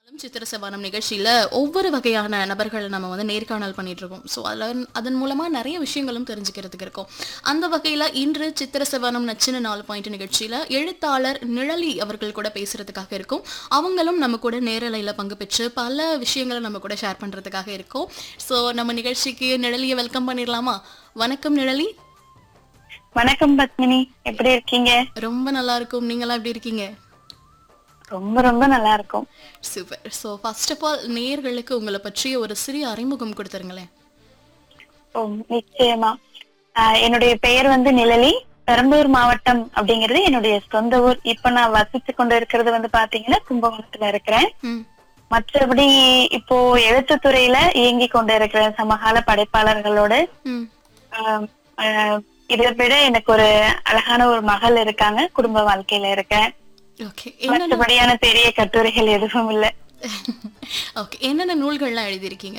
சித்திர செவ்வானம் நிகழ்ச்சியில ஒவ்வொரு வகையான நபர்களை நம்ம வந்து நேர்காணல் பண்ணிட்டு இருக்கோம் ஸோ அதில் அதன் மூலமா நிறைய விஷயங்களும் தெரிஞ்சுக்கிறதுக்கு இருக்கும் அந்த வகையில இன்று சித்திர செவ்வானம் நச்சின நாலு பாயிண்ட் நிகழ்ச்சியில எழுத்தாளர் நிழலி அவர்கள் கூட பேசுறதுக்காக இருக்கும் அவங்களும் நம்ம கூட நேரலையில பங்கு பெற்று பல விஷயங்களை நம்ம கூட ஷேர் பண்றதுக்காக இருக்கும் ஸோ நம்ம நிகழ்ச்சிக்கு நிழலியை வெல்கம் பண்ணிடலாமா வணக்கம் நிழலி வணக்கம் பத்மினி எப்படி இருக்கீங்க ரொம்ப நல்லா இருக்கும் நீங்களாம் எப்படி இருக்கீங்க ரொம்ப ரொம்ப நல்லா இருக்கும் super so first of all நேயர்களுக்கு உங்களை பற்றிய ஒரு சிறிய அறிமுகம் கொடுத்துருங்களேன் ஓ, நிச்சயமா ஆஹ், என்னுடைய பெயர் வந்து நிழலி பெரம்பலூர் மாவட்டம் அப்படிங்கிறது என்னுடைய சொந்த ஊர் இப்ப நான் வசிச்சு கொண்டு இருக்கிறது வந்து பாத்தீங்கன்னா கும்பகோணத்துல இருக்கிறேன் ம் மற்றபடி இப்போ எழுத்துத் துறையில இயங்கி கொண்டு இருக்கிற சமகால படைப்பாளர்களோடு ம் ஆஹ், ஆஹ், இதை விட எனக்கு ஒரு அழகான ஒரு மகள் இருக்காங்க குடும்ப வாழ்க்கையில இருக்கேன் ஓகே என்ன மற்றபடியான பெரிய கட்டுரைகள் எதுவும் இல்லை ஓகே என்னென்ன நூல்கள்லாம் எழுதியிருக்கீங்க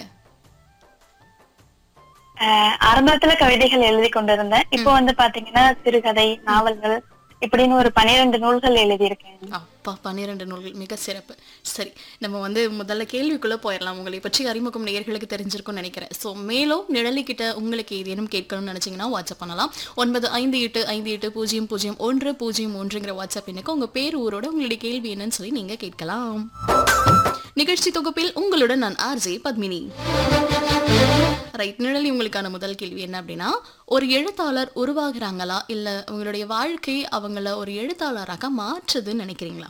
ஆஹ் ஆரம்பத்துல கவிதைகள் எழுதி கொண்டிருந்தேன் இப்போ வந்து பாத்தீங்கன்னா சிறுகதை நாவல்கள் இப்படின்னு ஒரு பன்னிரண்டு நூல்கள் எழுதியிருக்கேன் அப்பா பன்னிரெண்டு நூல்கள் மிக சிறப்பு சரி நம்ம வந்து முதல்ல கேள்விக்குள்ள போயிடலாம் உங்களை பற்றி அறிமுகம் நேயர்களுக்கு தெரிஞ்சிருக்கும்னு நினைக்கிறேன் ஸோ மேலும் நிழலிக்கிட்ட உங்களுக்கு ஏதேனும் கேட்கணும்னு நினைச்சீங்கன்னா வாட்ஸ்அப் பண்ணலாம் ஒன்பது ஐந்து எட்டு ஐந்து எட்டு பூஜ்ஜியம் பூஜ்ஜியம் ஒன்று பூஜ்ஜியம் ஒன்றுங்கிற வாட்ஸ்அப் எண்ணுக்கு உங்க பேர் ஊரோட உங்களுடைய கேள்வி என்னன்னு சொல்லி நீங்க கேட்கலாம் நிகழ்ச்சி தொகுப்பில் உங்களுடன் நான் ஆர்ஜே பத்மினி ரைட் நிழலி உங்களுக்கான முதல் கேள்வி என்ன அப்படின்னா ஒரு எழுத்தாளர் உருவாகுறாங்களா இல்ல உங்களுடைய வாழ்க்கை அவங்கள ஒரு எழுத்தாளராக மாற்றுதுன்னு நினைக்கிறீங்களா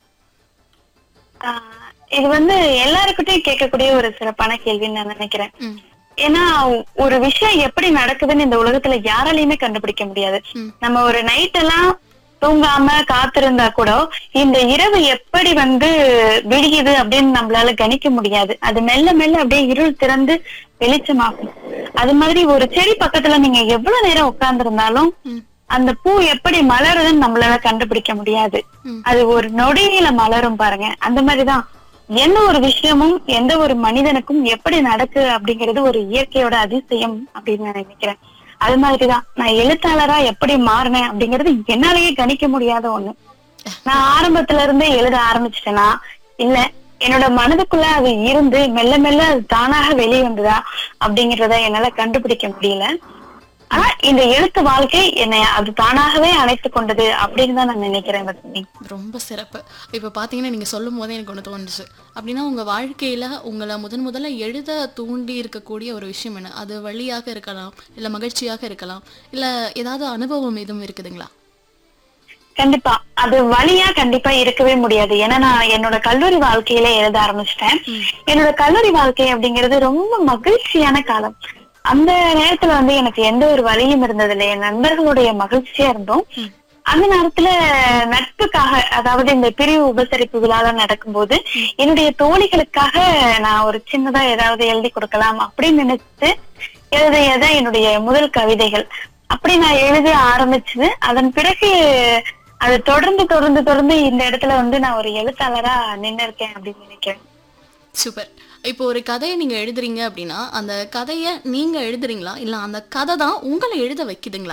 ஆஹ் இது வந்து எல்லாருக்கிட்டையும் கேட்கக்கூடிய ஒரு சிறப்பான கேள்வின்னு நான் நினைக்கிறேன் ம் ஏன்னா ஒரு விஷயம் எப்படி நடக்குதுன்னு இந்த உலகத்துல யாராலையுமே கண்டுபிடிக்க முடியாது ம். நம்ம ஒரு நைட் எல்லாம் தூங்காம காத்திருந்தா கூட இந்த இரவு எப்படி வந்து விடியுது அப்படின்னு நம்மளால கணிக்க முடியாது அது மெல்ல மெல்ல அப்படியே இருள் திறந்து வெளிச்சமாகும் அது மாதிரி ஒரு செடி பக்கத்துல நீங்க எவ்வளவு நேரம் உட்கார்ந்து இருந்தாலும் ம் அந்த பூ எப்படி மலருதுன்னு நம்மளால கண்டுபிடிக்க முடியாது ம். அது ஒரு நொடியில மலரும் பாருங்க அந்த மாதிரிதான் எந்த ஒரு விஷயமும் எந்த ஒரு மனிதனுக்கும் எப்படி நடக்கு அப்படிங்கிறது ஒரு இயற்கையோட அதிசயம் அப்படின்னு நான் நினைக்கிறேன் அது மாதிரிதான் நான் எழுத்தாளரா எப்படி மாறினேன் அப்படிங்கிறது என்னாலேயே கணிக்க முடியாத ஒண்ணு நான் ஆரம்பத்துல இருந்தே எழுத ஆரம்பிச்சிட்டேனா இல்ல என்னோட மனதுக்குள்ள அது இருந்து மெல்ல மெல்ல அது தானாக வெளியே வந்ததா அப்படிங்கறத என்னால கண்டுபிடிக்க முடியல ஆனா இந்த எழுத்து வாழ்க்கை என்னை அது தானாகவே அழைத்து கொண்டது அப்படின்னு தான் நான் நினைக்கிறேன் வசந்தி ரொம்ப சிறப்பு இப்போ பார்த்தீங்கன்னா நீங்கள் சொல்லும் போதே எனக்கு ஒன்று தோணுச்சு அப்படின்னா உங்கள் வாழ்க்கையில் உங்களை முதன் முதல்ல எழுத தூண்டி இருக்கக்கூடிய ஒரு விஷயம் என்ன அது வழியாக இருக்கலாம் இல்லை மகிழ்ச்சியாக இருக்கலாம் இல்லை ஏதாவது அனுபவம் எதுவும் இருக்குதுங்களா கண்டிப்பா அது வழியா கண்டிப்பா இருக்கவே முடியாது ஏன்னா நான் என்னோட கல்லூரி வாழ்க்கையில எழுத ஆரம்பிச்சிட்டேன் என்னோட கல்லூரி வாழ்க்கை அப்படிங்கிறது ரொம்ப மகிழ்ச்சியான காலம் அந்த நேரத்துல வந்து எனக்கு எந்த ஒரு வழியும் இருந்ததில்லை என் நண்பர்களுடைய மகிழ்ச்சியா இருந்தோம் ம். அந்த நேரத்துல நட்புக்காக அதாவது இந்த பிரிவு உபசரிப்பு விழாலாம் நடக்கும்போது என்னுடைய தோழிகளுக்காக நான் ஒரு சின்னதா ஏதாவது எழுதி கொடுக்கலாம் அப்படின்னு நினைச்சு எழுதியதான் என்னுடைய முதல் கவிதைகள் அப்படி நான் எழுத ஆரம்பிச்சது அதன் பிறகு அது தொடர்ந்து தொடர்ந்து தொடர்ந்து இந்த இடத்துல வந்து நான் ஒரு எழுத்தாளரா நின்னு இருக்கேன் அப்படின்னு நினைக்கிறேன் சூப்பர் இப்போ ஒரு கதையை நீங்கள் எழுதுறீங்க அப்படின்னா அந்த கதையை நீங்கள் எழுதுறீங்களா இல்லை அந்த கதை தான் உங்களை எழுத வைக்குதுங்களா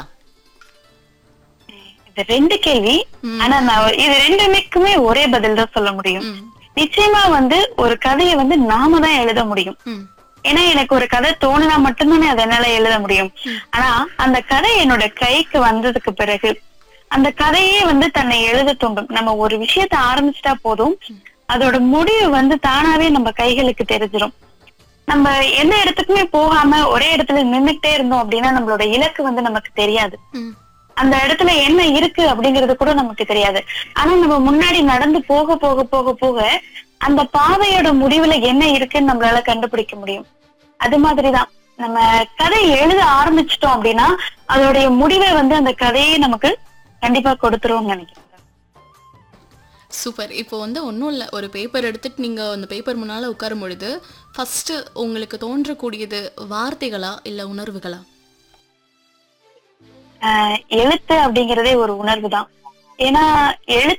இது ரெண்டு கேள்வி ம். ஆனா நான் ஒரு- இது ரெண்டுமேக்குமே ஒரே பதில் தான் சொல்ல முடியும் ம் நிச்சயமா வந்து ஒரு கதையை வந்து நாம தான் எழுத முடியும் ம் ஏன்னா எனக்கு ஒரு கதை தோணுனா மட்டும்தானே அதை என்னால எழுத முடியும் ஆனா அந்த கதை என்னோட கைக்கு வந்ததுக்கு பிறகு அந்த கதையே வந்து தன்னை எழுத தூண்டும் நம்ம ஒரு விஷயத்த ஆரம்பிச்சிட்டா போதும் அதோட முடிவு வந்து தானாவே நம்ம கைகளுக்கு தெரிஞ்சிடும் நம்ம எந்த இடத்துக்குமே போகாம ஒரே இடத்துல நின்னுட்டே இருந்தோம் அப்படின்னா நம்மளோட இலக்கு வந்து நமக்கு தெரியாது ம் அந்த இடத்துல என்ன இருக்கு அப்படிங்கறது கூட நமக்கு தெரியாது ஆனா நம்ம முன்னாடி நடந்து போக போக போக போக அந்த பாதையோட முடிவுல என்ன இருக்குன்னு நம்மளால கண்டுபிடிக்க முடியும் அது மாதிரிதான் நம்ம கதை எழுத ஆரம்பிச்சிட்டோம் அப்படின்னா அதோடைய முடிவை வந்து அந்த கதையே நமக்கு கண்டிப்பா கொடுத்துருவோம்னு நினைக்கிறேன் சூப்பர் இப்போ வந்து ஒன்றும் இல்லை ஒரு பேப்பர் எடுத்துட்டு நீங்கள் அந்த பேப்பர் முன்னால் உட்காரும் பொழுது ஃபஸ்ட்டு உங்களுக்கு தோன்றக்கூடியது வார்த்தைகளா இல்லை உணர்வுகளா ஆஹ் எழுத்து அப்படிங்கறதே ஒரு உணர்வு தான் ஏன்னா எழுத்து